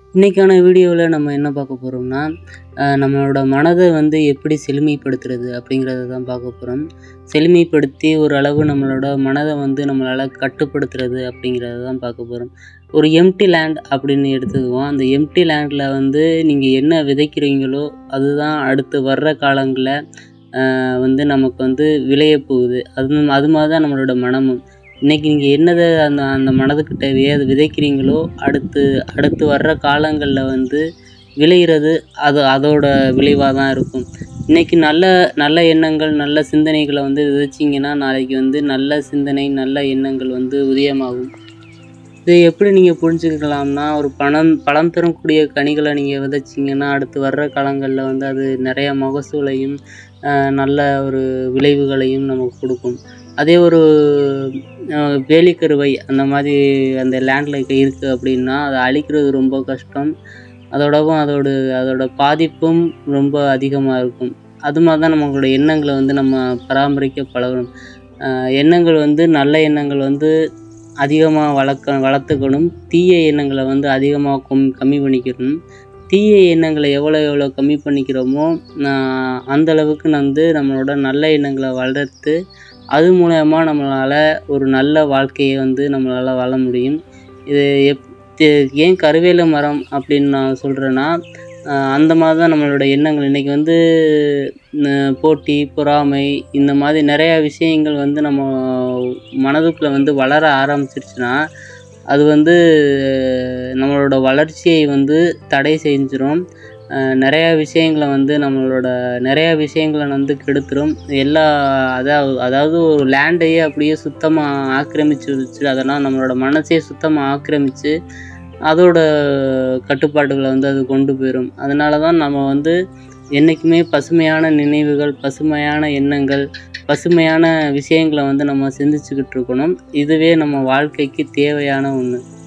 இன்றைக்கான வீடியோவில் நம்ம என்ன பார்க்க போகிறோம்னா நம்மளோட மனதை வந்து எப்படி செழுமைப்படுத்துறது அப்படிங்கிறத தான் பார்க்க போகிறோம் செழுமைப்படுத்தி ஒரு அளவு நம்மளோட மனதை வந்து நம்மளால் கட்டுப்படுத்துறது அப்படிங்கிறத தான் பார்க்க போகிறோம் ஒரு எம்டி லேண்ட் அப்படின்னு எடுத்துக்குவோம் அந்த எம்டி லேண்டில் வந்து நீங்கள் என்ன விதைக்கிறீங்களோ அதுதான் அடுத்து வர்ற காலங்களில் வந்து நமக்கு வந்து விளைய போகுது அது அது மாதிரி தான் நம்மளோட மனமும் இன்றைக்கி நீங்கள் என்னதை அந்த அந்த மனதுக்கு தேவையோ அதை விதைக்கிறீங்களோ அடுத்து அடுத்து வர்ற காலங்களில் வந்து விளையிறது அது அதோட விளைவாக தான் இருக்கும் இன்றைக்கி நல்ல நல்ல எண்ணங்கள் நல்ல சிந்தனைகளை வந்து விதைச்சிங்கன்னா நாளைக்கு வந்து நல்ல சிந்தனை நல்ல எண்ணங்கள் வந்து உதயமாகும் இது எப்படி நீங்கள் புரிஞ்சுக்கலாம்னா ஒரு பணம் பழம் தரக்கூடிய கனிகளை நீங்கள் விதைச்சிங்கன்னா அடுத்து வர்ற காலங்களில் வந்து அது நிறைய மகசூலையும் நல்ல ஒரு விளைவுகளையும் நமக்கு கொடுக்கும் அதே ஒரு வேலிக்கருவை அந்த மாதிரி அந்த லேண்டில் இருக்குது அப்படின்னா அதை அழிக்கிறது ரொம்ப கஷ்டம் அதோடவும் அதோட அதோட பாதிப்பும் ரொம்ப அதிகமாக இருக்கும் அது மாதிரி தான் நம்மளோட எண்ணங்களை வந்து நம்ம பராமரிக்க பழகணும் எண்ணங்கள் வந்து நல்ல எண்ணங்கள் வந்து அதிகமாக வளர்க்க வளர்த்துக்கணும் தீய எண்ணங்களை வந்து அதிகமாக கம் கம்மி பண்ணிக்கணும் தீய எண்ணங்களை எவ்வளோ எவ்வளோ கம்மி பண்ணிக்கிறோமோ அந்தளவுக்கு வந்து நம்மளோட நல்ல எண்ணங்களை வளர்த்து அது மூலயமா நம்மளால் ஒரு நல்ல வாழ்க்கையை வந்து நம்மளால் வாழ முடியும் இது எப் ஏன் கருவேல மரம் அப்படின்னு நான் சொல்கிறேன்னா அந்த மாதிரி தான் நம்மளோட எண்ணங்கள் இன்றைக்கி வந்து போட்டி பொறாமை இந்த மாதிரி நிறையா விஷயங்கள் வந்து நம்ம மனதுக்குள்ளே வந்து வளர ஆரம்பிச்சிருச்சுன்னா அது வந்து நம்மளோட வளர்ச்சியை வந்து தடை செஞ்சிடும் நிறையா விஷயங்களை வந்து நம்மளோட நிறையா விஷயங்களை வந்து கெடுத்துரும் எல்லா அதாவது அதாவது ஒரு லேண்டையே அப்படியே சுத்தமாக ஆக்கிரமிச்சு வச்சு அதெல்லாம் நம்மளோட மனசையே சுத்தமாக ஆக்கிரமித்து அதோட கட்டுப்பாடுகளை வந்து அது கொண்டு போயிடும் அதனால தான் நம்ம வந்து என்றைக்குமே பசுமையான நினைவுகள் பசுமையான எண்ணங்கள் பசுமையான விஷயங்களை வந்து நம்ம சிந்திச்சுக்கிட்டு இருக்கணும் இதுவே நம்ம வாழ்க்கைக்கு தேவையான ஒன்று